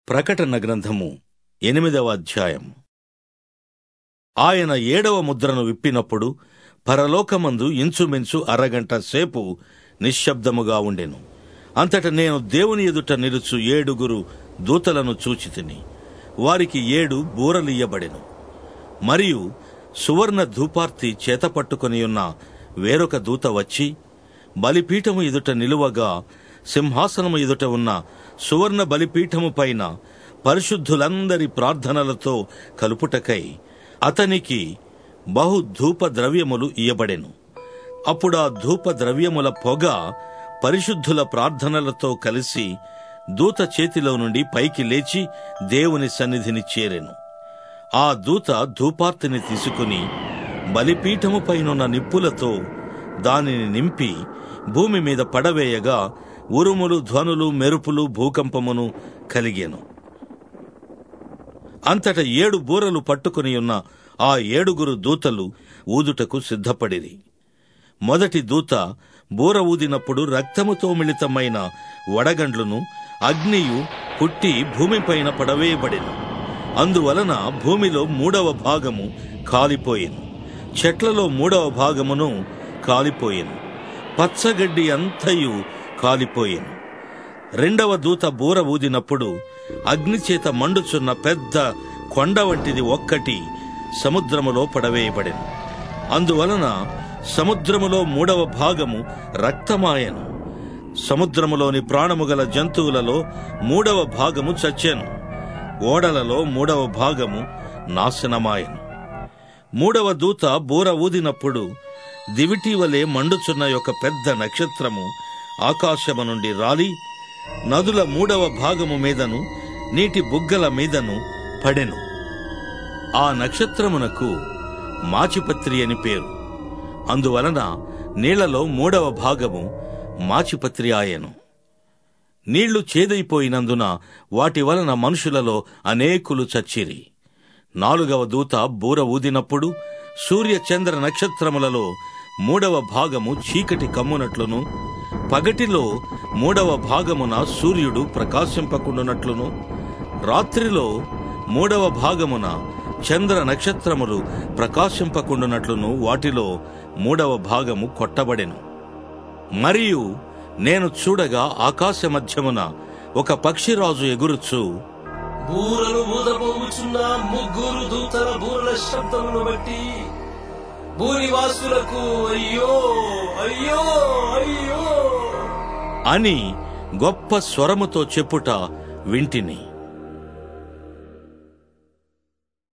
ప్రకటన గ్రంథము ఎనిమిదవ అధ్యాయం ఆయన ఏడవ ముద్రను విప్పినప్పుడు పరలోకమందు ఇంచుమించు అరగంట సేపు నిశ్శబ్దముగా ఉండెను అంతట నేను దేవుని ఎదుట నిలుచు ఏడుగురు దూతలను చూచితిని వారికి ఏడు బూరలియ్యబడెను మరియు సువర్ణ ధూపార్తి చేతపట్టుకొనియున్న వేరొక దూత వచ్చి బలిపీఠము ఎదుట నిలువగా సింహాసనము ఎదుట ఉన్న సువర్ణ బలిపీఠము పైన పరిశుద్ధులందరి ప్రార్థనలతో కలుపుటకై అతనికి బహు ధూప ద్రవ్యములు ఇయ్యబడెను అప్పుడు ఆ ధూప ద్రవ్యముల పొగ పరిశుద్ధుల ప్రార్థనలతో కలిసి దూత చేతిలో నుండి పైకి లేచి దేవుని సన్నిధిని చేరెను ఆ దూత ధూపార్తిని తీసుకుని బలిపీఠము పైనున్న నిప్పులతో దానిని నింపి భూమి మీద పడవేయగా ఉరుములు ధ్వనులు మెరుపులు భూకంపమును కలిగెను అంతట ఏడు బూరలు పట్టుకుని ఉన్న ఆ ఏడుగురు దూతలు ఊదుటకు సిద్ధపడిరి మొదటి దూత బూర ఊదినప్పుడు రక్తముతో మిళితమైన వడగండ్లును అగ్నియు పుట్టి భూమిపైన పడవేయబడెను అందువలన భూమిలో మూడవ భాగము కాలిపోయెను చెట్లలో మూడవ భాగమును కాలిపోయెను పచ్చగడ్డి అంతయు కాలిపోయెను రెండవ దూత బూర ఊదినప్పుడు అగ్నిచేత మండుచున్న పెద్ద కొండ వంటిది ఒక్కటి సముద్రములో పడవేయబడెను అందువలన సముద్రములో మూడవ భాగము రక్తమాయను సముద్రములోని ప్రాణము గల జంతువులలో మూడవ భాగము చచ్చెను ఓడలలో మూడవ భాగము నాశనమాయను మూడవ దూత బూర ఊదినప్పుడు దివిటి వలె మండుచున్న ఒక పెద్ద నక్షత్రము ఆకాశము నుండి రాలి నదుల మూడవ భాగము మీదను నీటి బుగ్గల మీదను పడెను ఆ నక్షత్రమునకు మాచిపత్రి అని పేరు అందువలన నీళ్లలో మూడవ భాగము మాచిపత్రి ఆయను నీళ్లు చేదైపోయినందున వాటి వలన మనుషులలో అనేకులు చచ్చిరి నాలుగవ దూత బూర ఊదినప్పుడు సూర్య చంద్ర నక్షత్రములలో మూడవ భాగము చీకటి కమ్మునట్లును పగటిలో మూడవ భాగమున సూర్యుడు ప్రకాశింపకుండునట్లును రాత్రిలో మూడవ భాగమున చంద్ర నక్షత్రములు ప్రకాశింపకుండునట్లును వాటిలో మూడవ భాగము కొట్టబడెను మరియు నేను చూడగా ఆకాశ మధ్యమున ఒక పక్షిరాజు ఎగురుచు బూరలు ఊదబోగుచున్న ముగ్గురు దూతల బూరల శబ్దమును బట్టి భూనివాసులకు అయ్యో అయ్యో అయ్యో అని గొప్ప స్వరముతో చెప్పుట వింటిని